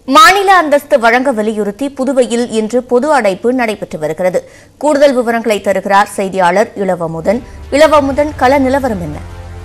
மாநில அந்தஸ்து வழங்க வலியுறுத்தி புதுவையில் இன்று பொது அடைப்பு நடைபெற்று வருகிறது கூடுதல் விவரங்களை தருகிறார் செய்தியாளர் இளவமுதன் இளவமுதன் கள நிலவரம் என்ன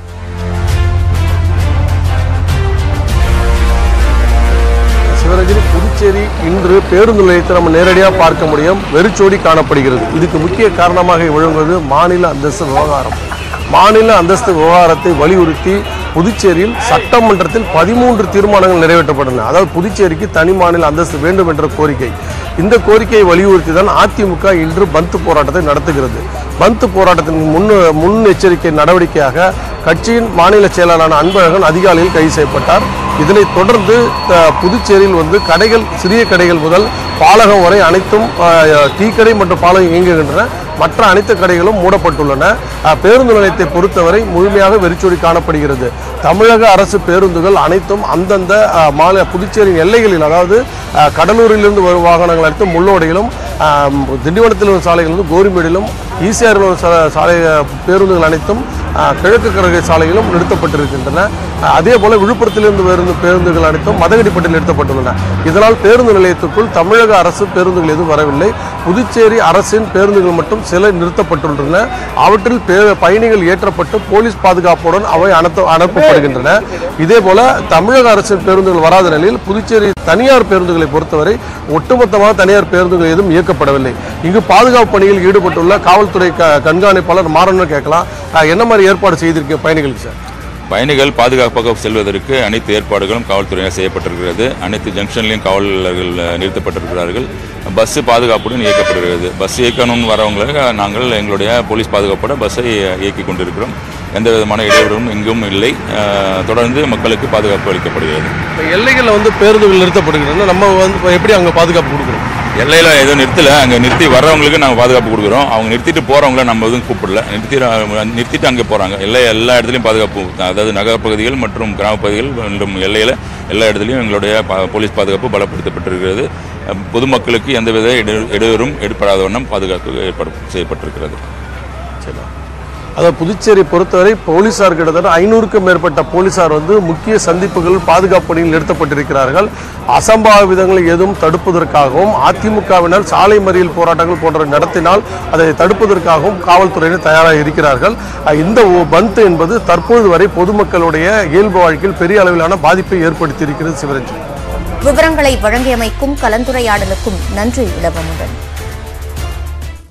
சிவரஞ்சனி புதுச்சேரி இன்று பேருந்து நிலையத்தை நம்ம நேரடியாக பார்க்க முடியும் வெறிச்சோடி காணப்படுகிறது இதுக்கு முக்கிய காரணமாக விளங்குவது மாநில அந்தஸ்து விவகாரம் மாநில அந்தஸ்து விவகாரத்தை வலியுறுத்தி புதுச்சேரியில் சட்டமன்றத்தில் பதிமூன்று தீர்மானங்கள் நிறைவேற்றப்பட்டன அதாவது புதுச்சேரிக்கு தனி மாநில அந்தஸ்து வேண்டும் என்ற கோரிக்கை இந்த கோரிக்கையை வலியுறுத்தி தான் அதிமுக இன்று பந்த் போராட்டத்தை நடத்துகிறது பந்த் போராட்டத்தின் முன் முன்னெச்சரிக்கை நடவடிக்கையாக கட்சியின் மாநில செயலாளரான அன்பழகன் அதிகாலையில் கைது செய்யப்பட்டார் இதனைத் தொடர்ந்து அஹ், புதுச்சேரியில் வந்து கடைகள் சிறிய கடைகள் முதல் பாலகம் வரை அனைத்தும் அஹ், டீ கடை மற்றும் பாலகம் இயங்குகின்றன மற்ற அனைத்து கடைகளும் மூடப்பட்டுள்ளன அஹ், பேருந்து நிலையத்தை பொறுத்தவரை முழுமையாக வெறிச்சோடி காணப்படுகிறது தமிழக அரசு பேருந்துகள் அனைத்தும் அந்தந்த அஹ், மாநில புதுச்சேரியின் எல்லைகளில் அதாவது அஹ், கடலூரிலிருந்து வரும் வாகனங்கள் அனைத்தும் முள்ளோடையிலும் அஹ், திண்டிவனத்தில் உள்ள சாலைகள் வந்து கோரிமேடிலும் ஈசிஆரில் உள்ள சா- சாலை அஹ், பேருந்துகள் அனைத்தும் அஹ், கிழக்கு கடற்கரை சாலையிலும் நிறுத்தப்பட்டிருக்கின்றன அஹ், அதே போல விழுப்புரத்திலிருந்து வரும் பேருந்துகள் அனைத்தும் மதகடிப்பட்டில் நிறுத்தப்பட்டுள்ளன இதனால் பேருந்து நிலையத்துக்குள் தமிழக அரசு பேருந்துகள் எதுவும் வரவில்லை புதுச்சேரி அரசின் பேருந்துகள் மட்டும் சில நிறுத்தப்பட்டுள்ளன அவற்றில் பே- பயணிகள் ஏற்றப்பட்டு போலீஸ் பாதுகாப்புடன் அவை அனுப்ப அனுப்பப்படுகின்றன இதே போல தமிழக அரசின் பேருந்துகள் வராத நிலையில் புதுச்சேரி தனியார் பேருந்துகளை பொறுத்தவரை ஒட்டுமொத்தமாக தனியார் பேருந்துகள் எதுவும் இயக்கப்படவில்லை இங்கு பாதுகாப்பு பணியில் ஈடுபட்டுள்ள காவல்துறை க- கண்காணிப்பாளர் மாறன்னு கேட்கலாம் அஹ், என்ன மாதிரி ஏற்பாடு செய்திருக்கீங்க பயணிகளுக்கு சார் பயணிகள் பாதுகாப்பாக செல்வதற்கு அனைத்து ஏற்பாடுகளும் காவல்துறையால் செய்யப்பட்டிருக்கிறது அனைத்து ஜங்ஷன்லையும் காவலர்கள் அஹ், நிறுத்தப்பட்டிருக்கிறார்கள் பஸ் பாதுகாப்புடன் இயக்கப்படுகிறது பஸ் இயக்கணும்னு வரவங்களுக்கு நாங்கள் எங்களுடைய போலீஸ் பாதுகாப்போட பஸ்ஸை இயக்கி கொண்டிருக்கிறோம் எந்த விதமான இடையூறும் இங்கும் இல்லை அஹ், தொடர்ந்து மக்களுக்கு பாதுகாப்பு அளிக்கப்படுகிறது இப்போ எல்லைகளில் வந்து பேருந்துகள் நிறுத்தப்படுகின்றன நம்ம வந்து இப்ப எப்படி அங்கே பாதுகாப்பு கொடுக்கணும் எல்லையில் எதுவும் நிறுத்தல அங்கே நிறுத்தி வர்றவங்களுக்கு நாங்கள் பாதுகாப்பு கொடுக்குறோம் அவங்க நிறுத்திட்டு போகிறவங்கள நம்ம எதுவும் கூப்பிடல நிறுத்தி நிறுத்திட்டு அங்கே போகிறாங்க எல்லா எல்லா இடத்துலையும் பாதுகாப்பு அதாவது நகரப்பகுதிகள் மற்றும் கிராமப்பகுதிகள் மற்றும் எல்லையில் எல்லா இடத்துலையும் எங்களுடைய பா- போலீஸ் பாதுகாப்பு பலப்படுத்தப்பட்டிருக்கிறது அஹ், பொதுமக்களுக்கு எந்தவித இடை- இடையூறும் ஏற்படாத வண்ணம் பாதுகாப்பு ஏற்பாடு செய்யப்பட்டிருக்கிறது சரி அதாவது புதுச்சேரி பொறுத்தவரை போலீசார் கிட்டத்தட்ட ஐநூறுக்கும் மேற்பட்ட போலீசார் வந்து முக்கிய சந்திப்புகள் பாதுகாப்பு பணியில் நிறுத்தப்பட்டிருக்கிறார்கள் அசம்பாவிதங்களை எதுவும் தடுப்பதற்காகவும் அதிமுகவினர் சாலை மறியல் போராட்டங்கள் போன்ற நடத்தினால் அதை தடுப்பதற்காகவும் காவல்துறையினர் தயாராக இருக்கிறார்கள் அஹ் இந்த ஒ- பந்த் என்பது தற்பொழுது வரை பொதுமக்களுடைய இயல்பு வாழ்க்கையில் பெரிய அளவிலான பாதிப்பை ஏற்படுத்தியிருக்கிறது சிவரஞ்சன் விவரங்களை வழங்கியமைக்கும் கலந்துரையாடலுக்கும் நன்றி இளவமுதன்